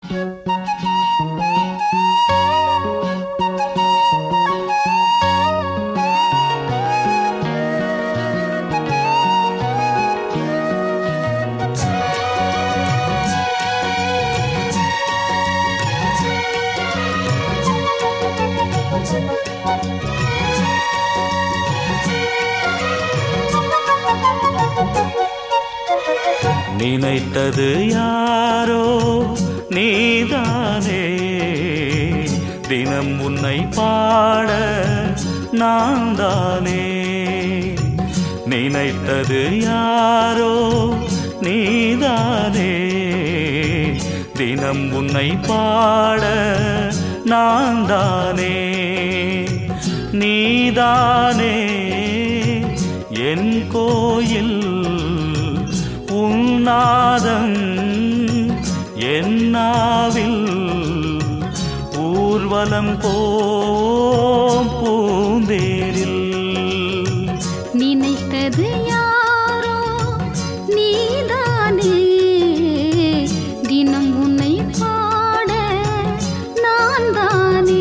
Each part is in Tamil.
நினைத்தது யாரோ நீதானே தினம் உன்னை பாட நான் தானே நினைத்தது யாரோ நீதானே தினம் உன்னை பாட நான் தானே நீதானே என் கோயில் உன்னாதம் என்னாவில் ஊர்வலம் போம் பூந்தேரில் நினைத்தது யாரோ நீதானே தினம் உன்னை பாட நான் தானே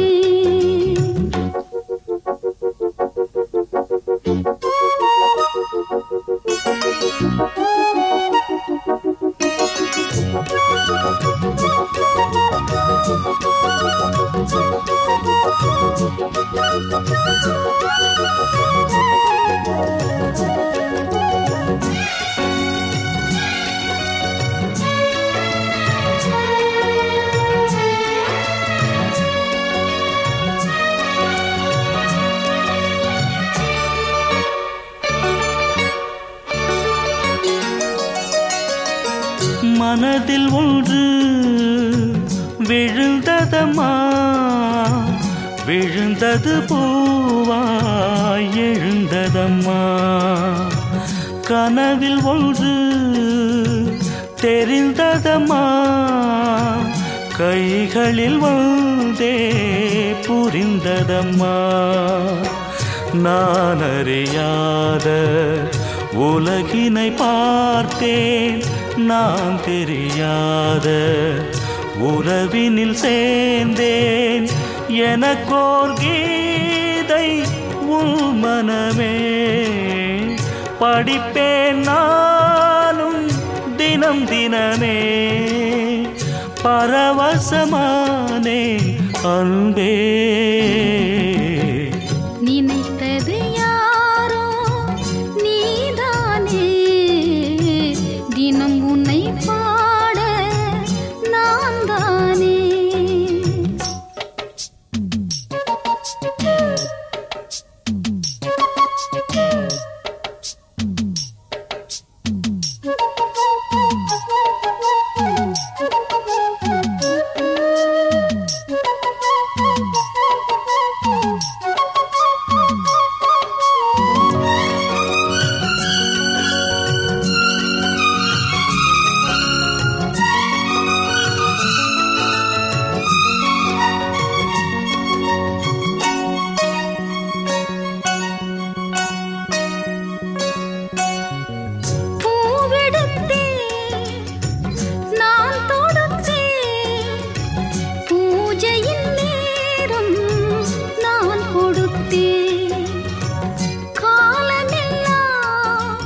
மனதில் ஒன்று விழுந்ததம்மா விழுந்தது பூவாய் எழுந்ததம்மா கனவில் ஒன்று தெரிந்ததம்மா கைகளில் வந்தே புரிந்ததம்மா நான் அறியாத உலகினை பார்த்தேன் நான் தெரியாத உறவினில் சேர்ந்தேன் எனக்கோர் கீதை உள் மனமே படிப்பேன் நானும் தினம் தினமே பரவசமானே அன்பே நினைத்தது யாரோ நீதானே தினம் உன்னை பாட நான் தானே பூவெடுத்தேன் நான் தொடுத்தேன் பூஜையின் நேரம் நான் கொடுத்தேன் காலமெல்லாம்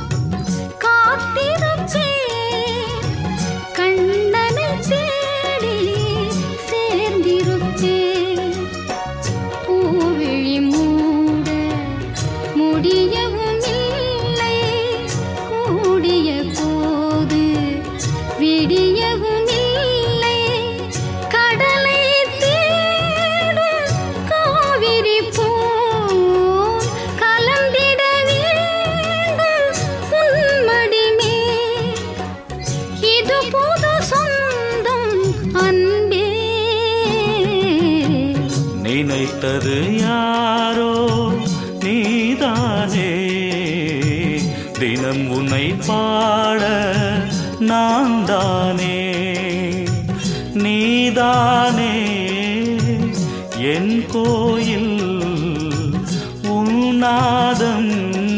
காத்திருப்பேன் கண்ணனை தேடி சேர்ந்திருப்பேன் பூவிழி மூட முடியவும் இல்லை கூடிய போது விடியவும் இல்லை கடலை தேடும் காவிரி போல் கலந்திட வேண்டும் உன்மடிமே இது புது சொந்தம் அன்பே நினைத்தது யாரோ நீதானே தினம் உன்னை பாட நான் தானே நீதானே என் கோயில் உன்னாதம்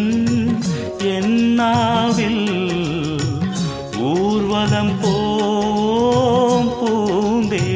என்னாவில் ஊர்வலம் போம் பூந்தே